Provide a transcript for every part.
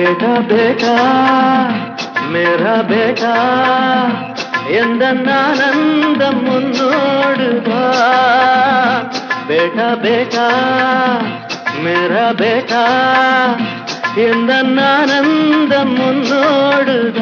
ಬೇಟಾ ಬೇಟಾ ಮೇರಾ ಬೇಟಾ ಎಂದ ನಾನಂದ ಮುನ್ನೋಡುವ ಬೇಟಾ ಬೇಟಾ ಮೇರಾ ಬೇಟಾ ಎಂದ ನಾನಂದ ಮುನ್ನೋಡುವ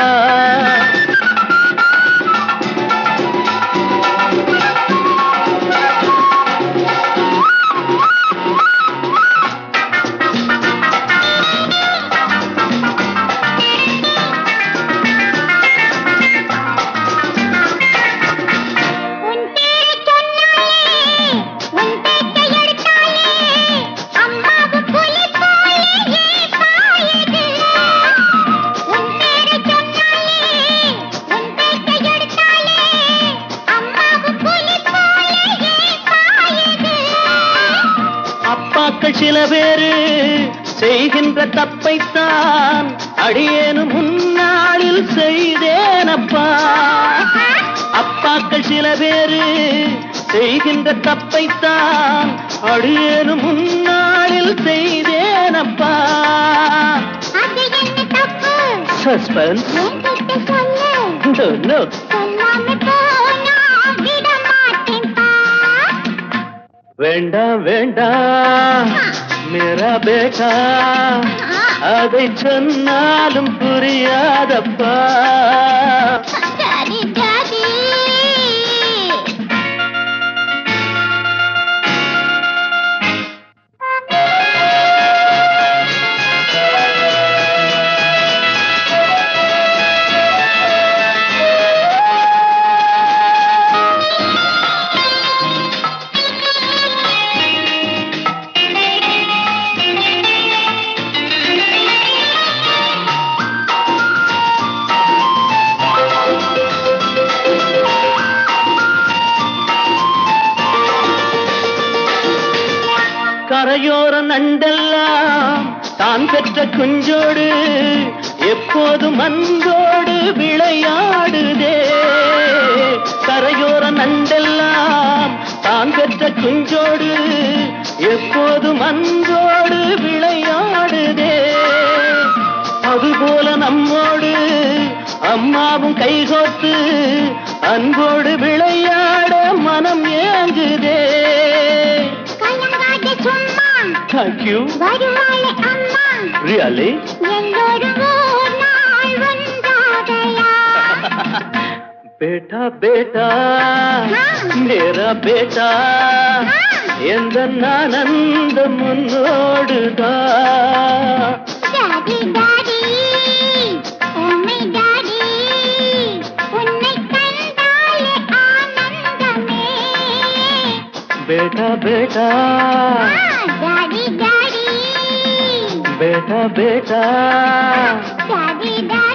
உன் பேரை சொன்னாலே உன் பேச்சை எடுத்தாலே அம்மாவு புலி போலே பாயுது உன் பேரை சொன்னாலே உன் பேச்சை எடுத்தாலே அம்மாவு புலி போலே பாயுது அப்பாக்கள் சில பேரு செய்கின்ற தப்பைத்தான் அடியேனும் முன்னாளில் செய்தேனப்பா அப்பாக்கள் சில பேரு செய்கின்ற தப்பைத்தான் அடியேனும் முன்னாளில் செய்தேனப்பா அது என்ன தப்பு சஸ்பென்ஸ் என்கிட்ட சொல்லு நோ சொல்லாம போனா விட மாட்டேன்பா வேண்டாம் வேண்டாம் மேரா பேட்டா அதை சொன்னாலும் புரியாதப்பா டாடி டாடி கரையோர நண்டெல்லாம் தான் பெற்ற குஞ்சோடு எப்போதும் அன்போடு விளையாடுதே கரையோர நண்டெல்லாம் தான் பெற்ற குஞ்சோடு எப்போதும் அன்போடு விளையாடுதே அதுபோல நம்மோடு அம்மாவும் கைகோத்து அன்போடு விளையாட மனம் ஏங்குதே கலங்காத சும்மா தேங்க்யூ வருவாளே அம்மா ரியலி எல்லோரும் ஓர் நாள் ஒன்றாகலாம் ಬೇಟಾ ಬೇಟಾ ಮೇರಾ ಬೇಟಾ ಎಂದ ನಾನಂದ ಮುನ್ನೋಡುದ டாடி டாடி உம்மை டாடி உன்னை கண்டாலே ஆனந்தமே ಬೇಟಾ ಬೇಟಾ டாடி டாடி ಬೇಟಾ ಬೇಟಾ டாடி டாடி